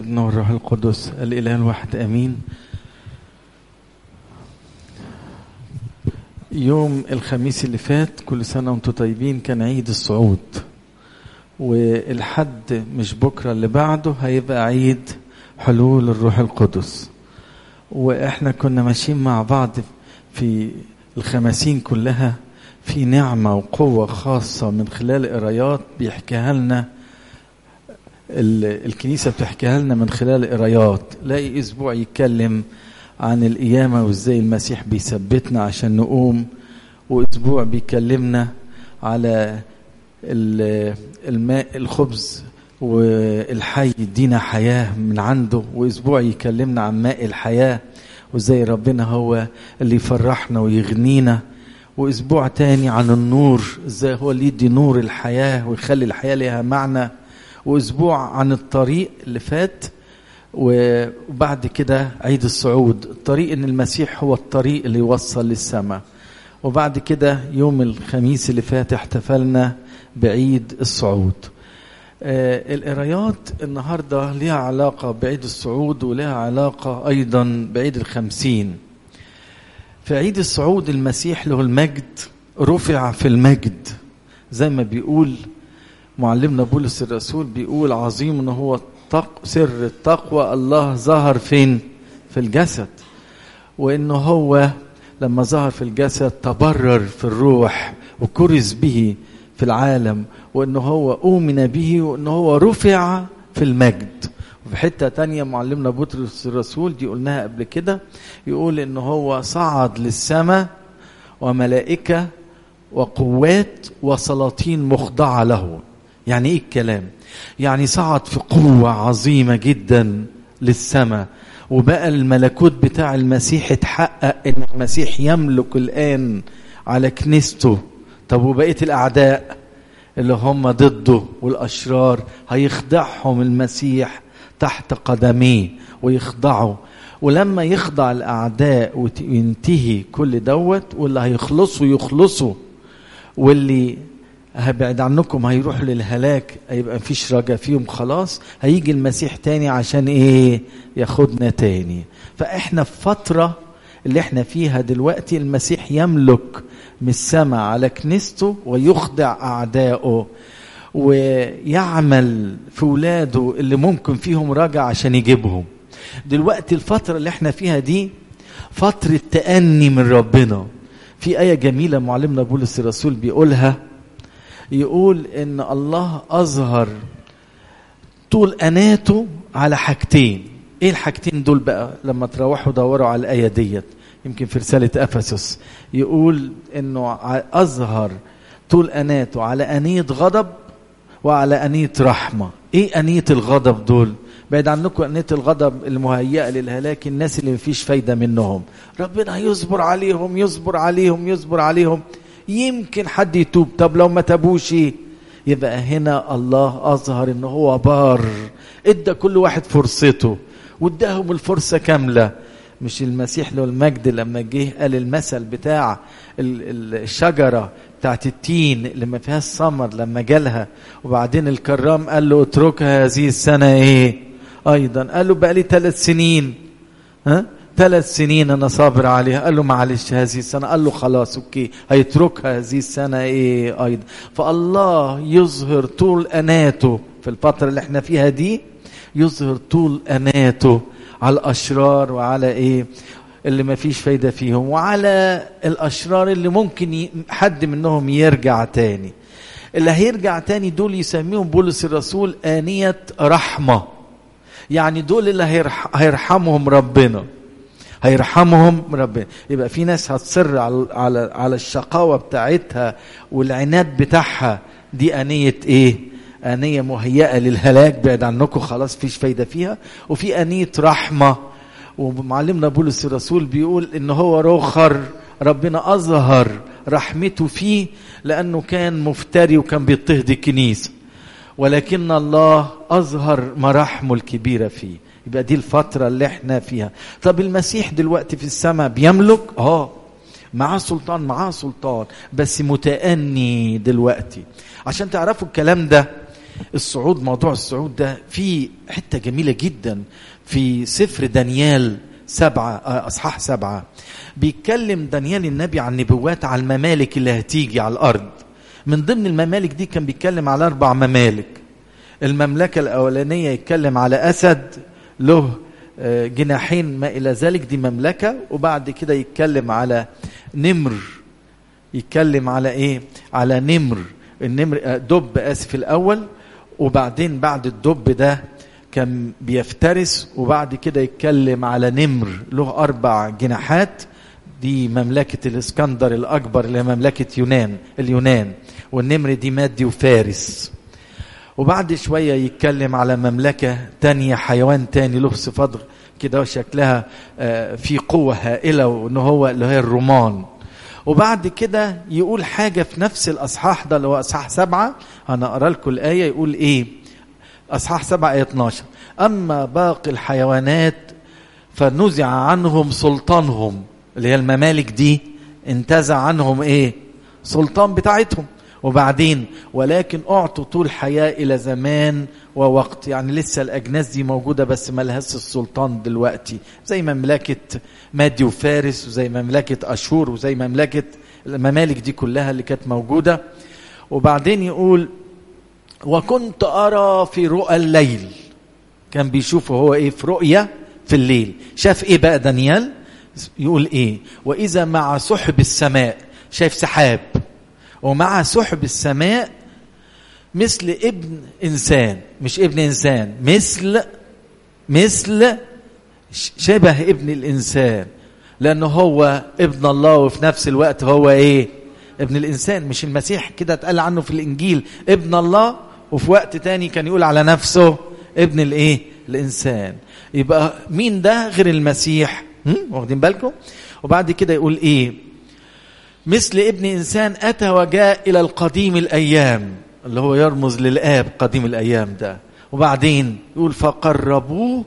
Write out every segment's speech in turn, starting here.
ابن والروح القدس الإله الواحد أمين يوم الخميس اللي فات كل سنة وانتم طيبين كان عيد الصعود والحد مش بكرة اللي بعده هيبقى عيد حلول الروح القدس واحنا كنا ماشيين مع بعض في الخماسين كلها في نعمة وقوة خاصة من خلال قرايات بيحكيها لنا الكنيسة بتحكيها لنا من خلال قرايات لاقي أسبوع يتكلم عن القيامة وإزاي المسيح بيثبتنا عشان نقوم وأسبوع بيكلمنا على الماء الخبز والحي يدينا حياة من عنده وأسبوع يكلمنا عن ماء الحياة وإزاي ربنا هو اللي يفرحنا ويغنينا وأسبوع تاني عن النور إزاي هو اللي يدي نور الحياة ويخلي الحياة لها معنى واسبوع عن الطريق اللي فات وبعد كده عيد الصعود الطريق ان المسيح هو الطريق اللي يوصل للسماء وبعد كده يوم الخميس اللي فات احتفلنا بعيد الصعود آه القرايات النهارده ليها علاقه بعيد الصعود ولها علاقه ايضا بعيد الخمسين في عيد الصعود المسيح له المجد رفع في المجد زي ما بيقول معلمنا بولس الرسول بيقول عظيم ان هو سر التقوى الله ظهر فين في الجسد وانه هو لما ظهر في الجسد تبرر في الروح وكرز به في العالم وانه هو أؤمن به وانه هو رفع في المجد وفي حتة تانية معلمنا بطرس الرسول دي قلناها قبل كده يقول انه هو صعد للسماء وملائكة وقوات وسلاطين مخضعة له يعني ايه الكلام يعني صعد في قوة عظيمة جدا للسماء وبقى الملكوت بتاع المسيح اتحقق ان المسيح يملك الان على كنيسته طب وبقية الاعداء اللي هم ضده والاشرار هيخضعهم المسيح تحت قدميه ويخضعوا ولما يخضع الاعداء وينتهي كل دوت واللي هيخلصوا يخلصوا واللي هبعد عنكم هيروحوا للهلاك هيبقى مفيش رجا فيهم خلاص هيجي المسيح تاني عشان ايه ياخدنا تاني فاحنا في فترة اللي احنا فيها دلوقتي المسيح يملك من السماء على كنيسته ويخضع اعدائه ويعمل في ولاده اللي ممكن فيهم رجع عشان يجيبهم دلوقتي الفترة اللي احنا فيها دي فترة تأني من ربنا في آية جميلة معلمنا بولس الرسول بيقولها يقول ان الله اظهر طول اناته على حاجتين ايه الحاجتين دول بقى لما تروحوا دوروا على الايه ديت يمكن في رساله افسس يقول انه اظهر طول اناته على انيه غضب وعلى انيه رحمه ايه انيه الغضب دول بعيد عنكم أنية الغضب المهيئة للهلاك الناس اللي مفيش فايدة منهم ربنا يصبر عليهم يصبر عليهم يصبر عليهم يمكن حد يتوب طب لو ما تابوش يبقى هنا الله اظهر ان هو بار ادى كل واحد فرصته واداهم الفرصه كامله مش المسيح له المجد لما جه قال المثل بتاع الشجره بتاعت التين اللي ما فيهاش ثمر لما جالها وبعدين الكرام قال له اتركها هذه السنه ايه ايضا قال له بقى لي ثلاث سنين ها ثلاث سنين انا صابر عليها قال له معلش هذه السنه قال له خلاص اوكي هيتركها هذه السنه ايه ايضا فالله يظهر طول اناته في الفتره اللي احنا فيها دي يظهر طول اناته على الاشرار وعلى ايه اللي ما فيش فايده فيهم وعلى الاشرار اللي ممكن حد منهم يرجع تاني اللي هيرجع تاني دول يسميهم بولس الرسول آنية رحمة يعني دول اللي هيرحمهم ربنا هيرحمهم ربنا يبقى في ناس هتصر على على على الشقاوه بتاعتها والعناد بتاعها دي انيه ايه انيه مهيئه للهلاك بعد عنكم خلاص فيش فايده فيها وفي انيه رحمه ومعلمنا بولس الرسول بيقول ان هو رخر ربنا اظهر رحمته فيه لانه كان مفتري وكان بيضطهد الكنيسه ولكن الله اظهر مراحمه الكبيره فيه يبقى دي الفترة اللي احنا فيها طب المسيح دلوقتي في السماء بيملك اه معاه سلطان معاه سلطان بس متأني دلوقتي عشان تعرفوا الكلام ده الصعود موضوع الصعود ده في حتة جميلة جدا في سفر دانيال سبعة أصحاح سبعة بيتكلم دانيال النبي عن نبوات على الممالك اللي هتيجي على الأرض من ضمن الممالك دي كان بيتكلم على أربع ممالك المملكة الأولانية يتكلم على أسد له جناحين ما إلى ذلك دي مملكة وبعد كده يتكلم على نمر يتكلم على إيه على نمر النمر دب آسف الأول وبعدين بعد الدب ده كان بيفترس وبعد كده يتكلم على نمر له أربع جناحات دي مملكة الإسكندر الأكبر اللي هي مملكة يونان اليونان والنمر دي مادي وفارس وبعد شوية يتكلم على مملكة تانية حيوان تاني له صفات كده شكلها في قوة هائلة وإن هو اللي هي الرومان وبعد كده يقول حاجة في نفس الأصحاح ده اللي هو أصحاح سبعة أنا أقرأ لكم الآية يقول إيه أصحاح سبعة آية 12 أما باقي الحيوانات فنزع عنهم سلطانهم اللي هي الممالك دي انتزع عنهم إيه سلطان بتاعتهم وبعدين ولكن أعطوا طول حياة إلى زمان ووقت يعني لسه الأجناس دي موجودة بس ما لهاش السلطان دلوقتي زي مملكة مادي وفارس وزي مملكة أشور وزي مملكة الممالك دي كلها اللي كانت موجودة وبعدين يقول وكنت أرى في رؤى الليل كان بيشوفه هو إيه في رؤية في الليل شاف إيه بقى دانيال يقول إيه وإذا مع سحب السماء شايف سحاب ومع سحب السماء مثل ابن انسان مش ابن انسان مثل مثل شبه ابن الانسان لانه هو ابن الله وفي نفس الوقت هو ايه ابن الانسان مش المسيح كده اتقال عنه في الانجيل ابن الله وفي وقت تاني كان يقول على نفسه ابن الايه الانسان يبقى مين ده غير المسيح واخدين بالكم وبعد كده يقول ايه مثل ابن إنسان أتى وجاء إلى القديم الأيام اللي هو يرمز للآب قديم الأيام ده وبعدين يقول فقربوه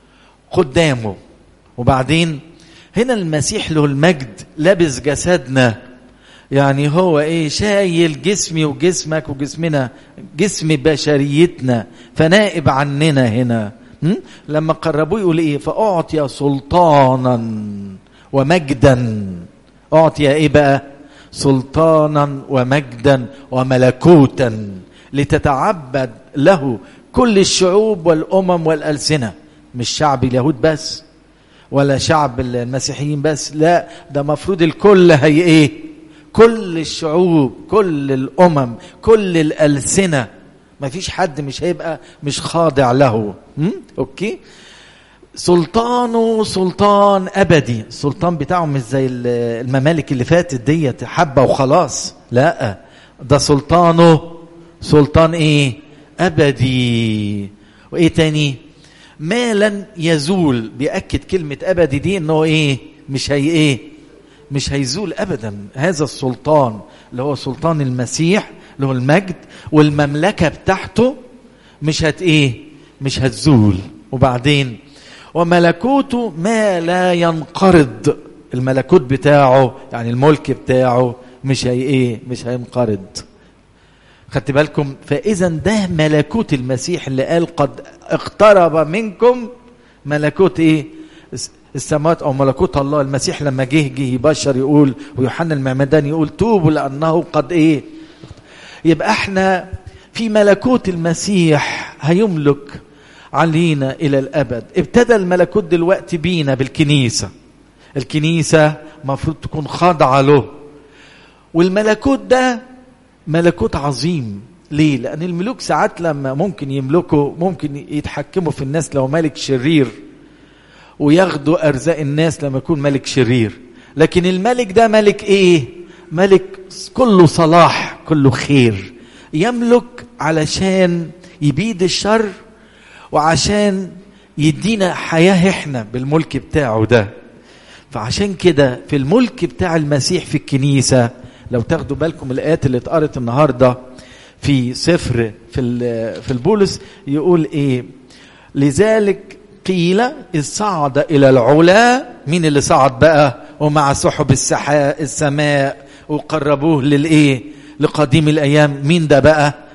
قدامه وبعدين هنا المسيح له المجد لابس جسدنا يعني هو ايه شايل جسمي وجسمك وجسمنا جسم بشريتنا فنائب عننا هنا م? لما قربوه يقول ايه فأعطي سلطانا ومجدا أعطي إيه بقى سلطانا ومجدا وملكوتا لتتعبد له كل الشعوب والأمم والألسنة مش شعب اليهود بس ولا شعب المسيحيين بس لا ده مفروض الكل هي ايه كل الشعوب كل الأمم كل الألسنة ما فيش حد مش هيبقى مش خاضع له م? أوكي سلطانه سلطان ابدي السلطان بتاعه مش زي الممالك اللي فاتت ديت حبه وخلاص لا ده سلطانه سلطان ايه ابدي وايه تاني ما لن يزول بياكد كلمه ابدي دي انه ايه مش هي ايه مش هيزول ابدا هذا السلطان اللي هو سلطان المسيح اللي هو المجد والمملكه بتاعته مش هت ايه مش هتزول وبعدين وملكوته ما لا ينقرض الملكوت بتاعه يعني الملك بتاعه مش هي ايه مش هينقرض خدت بالكم فاذا ده ملكوت المسيح اللي قال قد اقترب منكم ملكوت ايه السماوات او ملكوت الله المسيح لما جه جه يبشر يقول ويوحنا المعمدان يقول توبوا لانه قد ايه يبقى احنا في ملكوت المسيح هيملك علينا إلى الأبد ابتدى الملكوت دلوقتي بينا بالكنيسة الكنيسة مفروض تكون خاضعة له والملكوت ده ملكوت عظيم ليه؟ لأن الملوك ساعات لما ممكن يملكوا ممكن يتحكموا في الناس لو ملك شرير وياخدوا أرزاق الناس لما يكون ملك شرير لكن الملك ده ملك إيه؟ ملك كله صلاح كله خير يملك علشان يبيد الشر وعشان يدينا حياة احنا بالملك بتاعه ده فعشان كده في الملك بتاع المسيح في الكنيسة لو تاخدوا بالكم الآيات اللي اتقرت النهاردة في سفر في في البولس يقول ايه لذلك قيل إذ صعد إلى العلا مين اللي صعد بقى ومع سحب السحاء السماء وقربوه للإيه لقديم الأيام مين ده بقى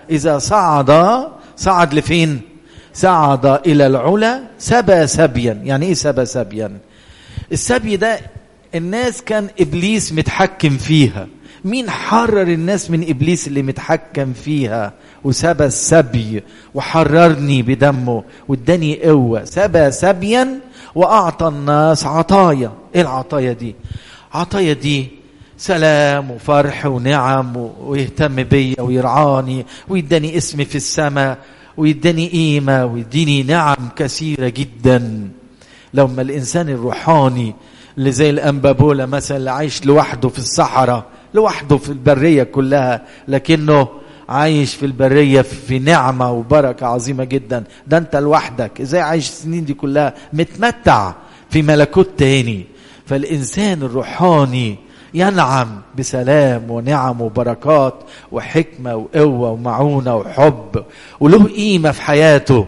إذا صعد صعد لفين صعد إلى العلا سبى سبيا يعني إيه سبى سبيا السبي ده الناس كان إبليس متحكم فيها مين حرر الناس من إبليس اللي متحكم فيها وسبى السبي وحررني بدمه واداني قوة سبى سبيا وأعطى الناس عطايا إيه العطايا دي عطايا دي سلام وفرح ونعم ويهتم بيا ويرعاني ويداني اسم في السماء ويداني قيمة ويديني نعم كثيرة جدا لما الإنسان الروحاني اللي زي الأنبابولا مثلا اللي عايش لوحده في الصحراء لوحده في البرية كلها لكنه عايش في البرية في نعمة وبركة عظيمة جدا ده انت لوحدك ازاي عايش السنين دي كلها متمتع في ملكوت تاني فالإنسان الروحاني ينعم بسلام ونعم وبركات وحكمة وقوة ومعونة وحب وله قيمة في حياته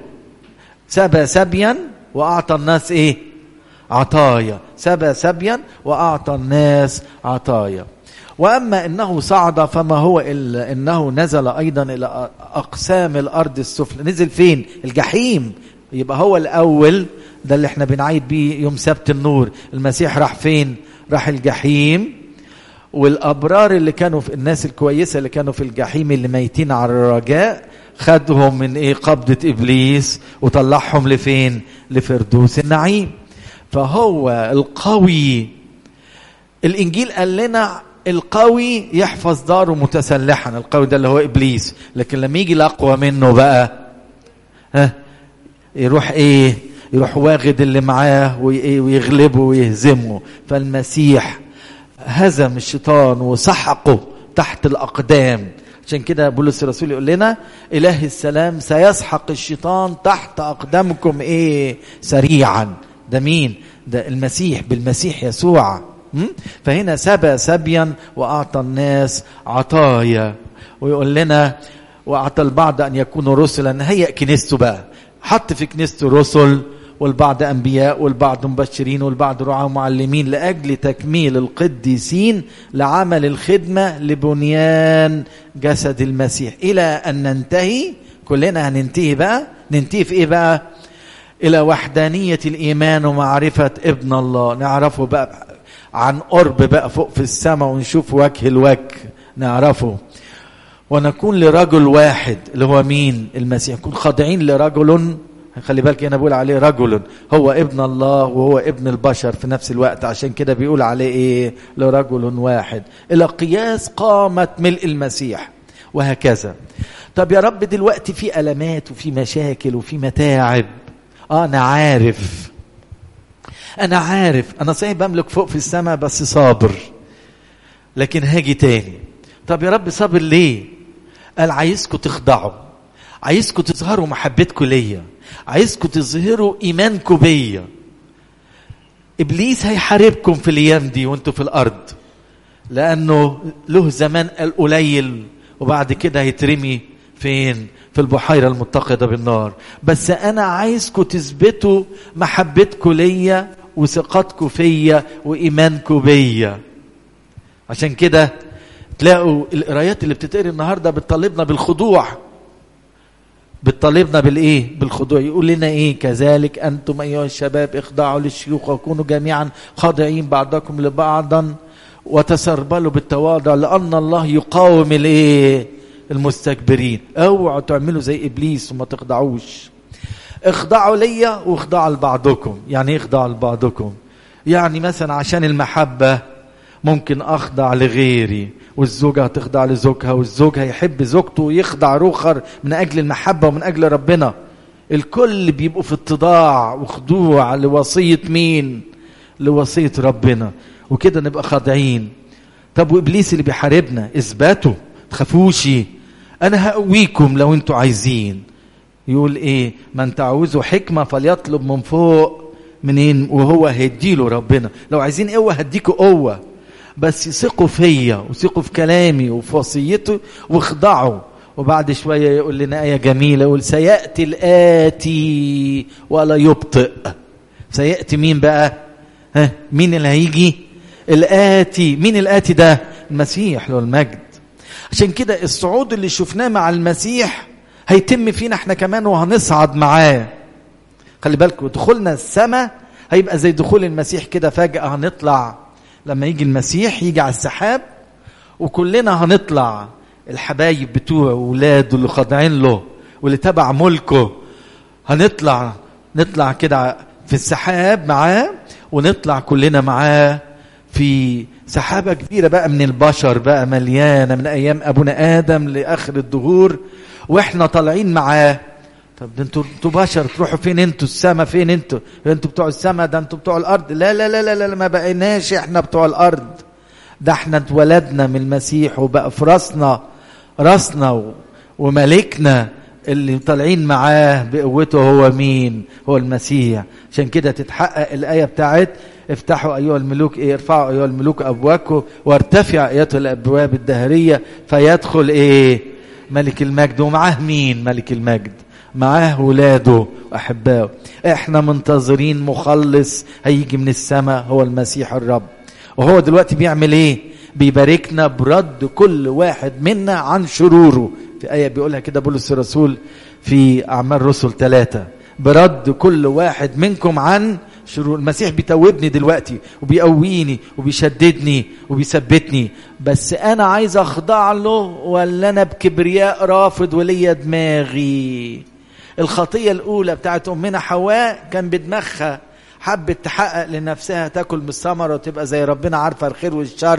سبى سبيا وأعطى الناس إيه عطايا سبى سبيا وأعطى الناس عطايا وأما إنه صعد فما هو إلا إنه نزل أيضا إلى أقسام الأرض السفلى نزل فين الجحيم يبقى هو الأول ده اللي احنا بنعيد بيه يوم سبت النور المسيح راح فين راح الجحيم والابرار اللي كانوا في الناس الكويسه اللي كانوا في الجحيم اللي ميتين على الرجاء خدهم من ايه قبضه ابليس وطلعهم لفين لفردوس النعيم فهو القوي الانجيل قال لنا القوي يحفظ داره متسلحا القوي ده اللي هو ابليس لكن لما يجي الاقوى منه بقى ها يروح ايه يروح واخد اللي معاه ويغلبه ويهزمه فالمسيح هزم الشيطان وسحقه تحت الأقدام عشان كده بولس الرسول يقول لنا إله السلام سيسحق الشيطان تحت أقدامكم إيه سريعا ده مين ده المسيح بالمسيح يسوع فهنا سبى سبيا وأعطى الناس عطايا ويقول لنا وأعطى البعض أن يكونوا رسلا هيئ كنيسته بقى حط في كنيسته رسل والبعض أنبياء والبعض مبشرين والبعض رعاة معلمين لأجل تكميل القديسين لعمل الخدمة لبنيان جسد المسيح إلى أن ننتهي كلنا هننتهي بقى ننتهي في إيه بقى إلى وحدانية الإيمان ومعرفة ابن الله نعرفه بقى عن قرب بقى فوق في السماء ونشوف وجه الوجه نعرفه ونكون لرجل واحد اللي هو مين المسيح نكون خاضعين لرجل خلي بالك انا بقول عليه رجل هو ابن الله وهو ابن البشر في نفس الوقت عشان كده بيقول عليه ايه لرجل واحد الى قياس قامة ملء المسيح وهكذا طب يا رب دلوقتي في ألمات وفي مشاكل وفي متاعب اه انا عارف انا عارف انا صحيح بملك فوق في السماء بس صابر لكن هاجي تاني طب يا رب صابر ليه قال عايزكم تخضعوا عايزكم تظهروا محبتكم ليا عايزكم تظهروا ايمانكم بيا ابليس هيحاربكم في الايام دي وانتوا في الارض لانه له زمان القليل وبعد كده هيترمي فين في البحيره المتقده بالنار بس انا عايزكم تثبتوا محبتكم ليا وثقتكم فيا وايمانكم بيا عشان كده تلاقوا القرايات اللي بتتقري النهارده بتطالبنا بالخضوع بتطالبنا بالايه بالخضوع يقول لنا ايه كذلك انتم ايها الشباب اخضعوا للشيوخ وكونوا جميعا خاضعين بعضكم لبعضا وتسربلوا بالتواضع لان الله يقاوم الايه المستكبرين اوعوا تعملوا زي ابليس وما تخضعوش اخضعوا ليا واخضعوا لبعضكم يعني ايه اخضعوا لبعضكم يعني مثلا عشان المحبه ممكن اخضع لغيري والزوجة هتخضع لزوجها والزوج هيحب زوجته ويخضع روخر من أجل المحبة ومن أجل ربنا الكل بيبقوا في اتضاع وخضوع لوصية مين لوصية ربنا وكده نبقى خاضعين طب وإبليس اللي بيحاربنا اثباتوا تخافوش أنا هقويكم لو انتوا عايزين يقول ايه من تعوزوا حكمة فليطلب من فوق منين وهو هيديله ربنا لو عايزين قوة هديكوا قوة بس ثقوا فيا وثقوا في كلامي وفي وصيته واخضعوا وبعد شوية يقول لنا آية جميلة يقول سيأتي الآتي ولا يبطئ سيأتي مين بقى ها مين اللي هيجي الآتي مين الآتي ده المسيح له المجد عشان كده الصعود اللي شفناه مع المسيح هيتم فينا احنا كمان وهنصعد معاه خلي بالكم دخولنا السماء هيبقى زي دخول المسيح كده فجأة هنطلع لما يجي المسيح يجي على السحاب وكلنا هنطلع الحبايب بتوعه وولاده اللي خاضعين له واللي تبع ملكه هنطلع نطلع كده في السحاب معاه ونطلع كلنا معاه في سحابة كبيرة بقى من البشر بقى مليانة من أيام أبونا آدم لآخر الدهور وإحنا طالعين معاه طب ده انتوا انتوا بشر تروحوا فين انتوا السما فين انتوا انتوا بتوع السما ده انتوا بتوع الارض لا لا لا لا, لا ما بقيناش احنا بتوع الارض ده احنا اتولدنا من المسيح وبقى في راسنا راسنا وملكنا اللي طالعين معاه بقوته هو مين هو المسيح عشان كده تتحقق الآية بتاعت افتحوا أيها الملوك ايه ارفعوا أيها الملوك أبواكم وارتفع أيتها الأبواب الدهرية فيدخل ايه ملك المجد ومعاه مين ملك المجد معاه ولاده وأحبائه احنا منتظرين مخلص هيجي من السماء هو المسيح الرب وهو دلوقتي بيعمل ايه بيباركنا برد كل واحد منا عن شروره في آية بيقولها كده بولس الرسول في أعمال رسل ثلاثة برد كل واحد منكم عن شرور المسيح بيتوبني دلوقتي وبيقويني وبيشددني وبيثبتني بس انا عايز اخضع له ولا انا بكبرياء رافض وليا دماغي الخطيه الاولى بتاعت امنا حواء كان بدماغها حبت تحقق لنفسها تاكل من الثمره وتبقى زي ربنا عارفه الخير والشر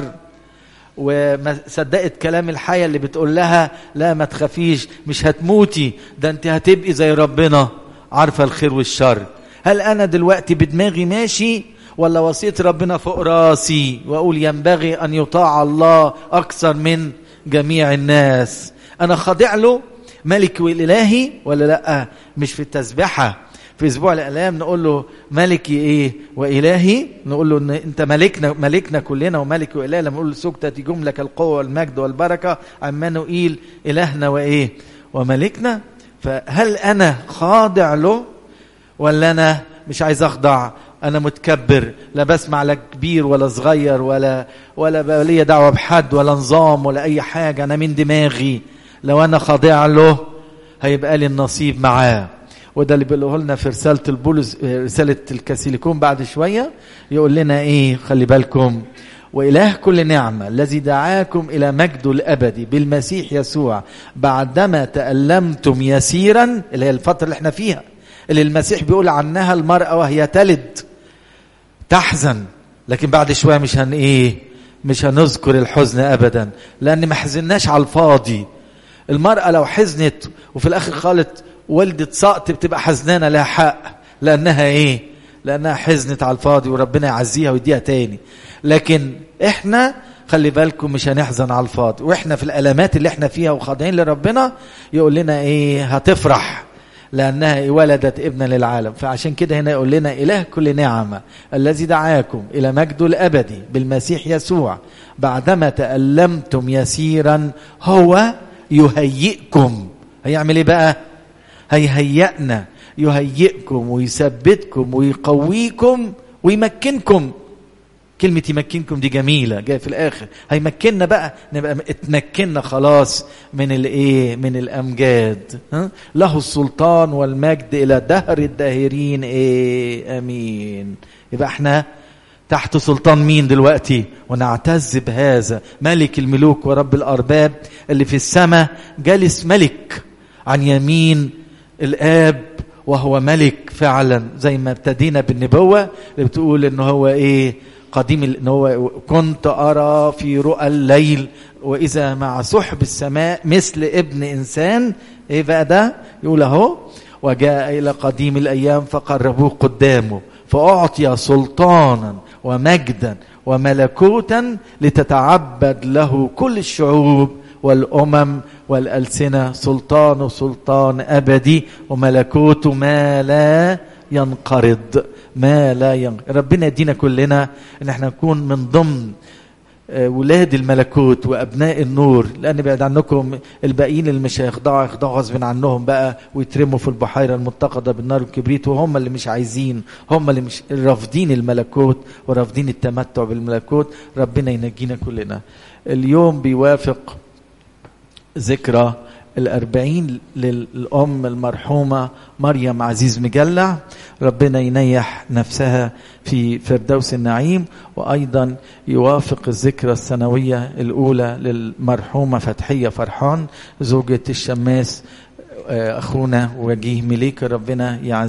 وما صدقت كلام الحية اللي بتقول لها لا ما تخافيش مش هتموتي ده انت هتبقي زي ربنا عارفة الخير والشر هل انا دلوقتي بدماغي ماشي ولا وصية ربنا فوق راسي واقول ينبغي ان يطاع الله اكثر من جميع الناس انا خاضع له ملك والهي ولا لا مش في التسبحه في اسبوع الاعلام نقول له ملكي ايه والهي نقول له ان انت ملكنا ملكنا كلنا وملك واله لما نقول له سكتة جملك القوه والمجد والبركه عمانوئيل الهنا وايه وملكنا فهل انا خاضع له ولا انا مش عايز اخضع انا متكبر لا بسمع لا كبير ولا صغير ولا ولا ليا دعوه بحد ولا نظام ولا اي حاجه انا من دماغي لو انا خاضع له هيبقى لي النصيب معاه وده اللي بيقوله لنا في رسالة البولس رسالة الكاسيليكون بعد شوية يقول لنا ايه خلي بالكم وإله كل نعمة الذي دعاكم إلى مجده الأبدي بالمسيح يسوع بعدما تألمتم يسيرا اللي هي الفترة اللي احنا فيها اللي المسيح بيقول عنها المرأة وهي تلد تحزن لكن بعد شوية مش هن ايه مش هنذكر الحزن أبدا لأن ما حزناش على الفاضي المرأة لو حزنت وفي الآخر قالت والدة سقط بتبقى حزنانة لها حق لأنها إيه لأنها حزنت على الفاضي وربنا يعزيها ويديها تاني لكن إحنا خلي بالكم مش هنحزن على الفاضي وإحنا في الألمات اللي إحنا فيها وخاضعين لربنا يقول لنا إيه هتفرح لأنها ولدت ابنا للعالم فعشان كده هنا يقول لنا إله كل نعمة الذي دعاكم إلى مجده الأبدي بالمسيح يسوع بعدما تألمتم يسيرا هو يهيئكم هيعمل إيه بقى هيهيئنا يهيئكم ويثبتكم ويقويكم ويمكنكم كلمة يمكنكم دي جميلة جاية في الآخر هيمكننا بقى نبقى اتمكنا خلاص من الايه من الأمجاد ها؟ له السلطان والمجد إلى دهر الداهرين ايه أمين يبقى احنا تحت سلطان مين دلوقتي ونعتز بهذا ملك الملوك ورب الأرباب اللي في السماء جالس ملك عن يمين الآب وهو ملك فعلا زي ما ابتدينا بالنبوة اللي بتقول ان هو ايه قديم ان هو كنت ارى في رؤى الليل واذا مع سحب السماء مثل ابن انسان ايه بقى ده يقول اهو وجاء الى قديم الايام فقربوه قدامه فاعطي سلطانا ومجدا وملكوتا لتتعبد له كل الشعوب والامم والألسنة سلطان سلطان أبدي وملكوته ما لا ينقرض ما لا ينقرض ربنا يدينا كلنا ان احنا نكون من ضمن ولاد الملكوت وابناء النور لان بعد عنكم الباقيين اللي مش هيخضعوا يخضعوا غصب عنهم بقى ويترموا في البحيره المتقده بالنار والكبريت وهم اللي مش عايزين هم اللي مش رافضين الملكوت ورافضين التمتع بالملكوت ربنا ينجينا كلنا اليوم بيوافق ذكرى الأربعين للأم المرحومة مريم عزيز مجلع ربنا ينيح نفسها في فردوس النعيم وأيضا يوافق الذكرى السنوية الأولى للمرحومة فتحية فرحان زوجة الشماس أخونا وجيه مليك ربنا يعزز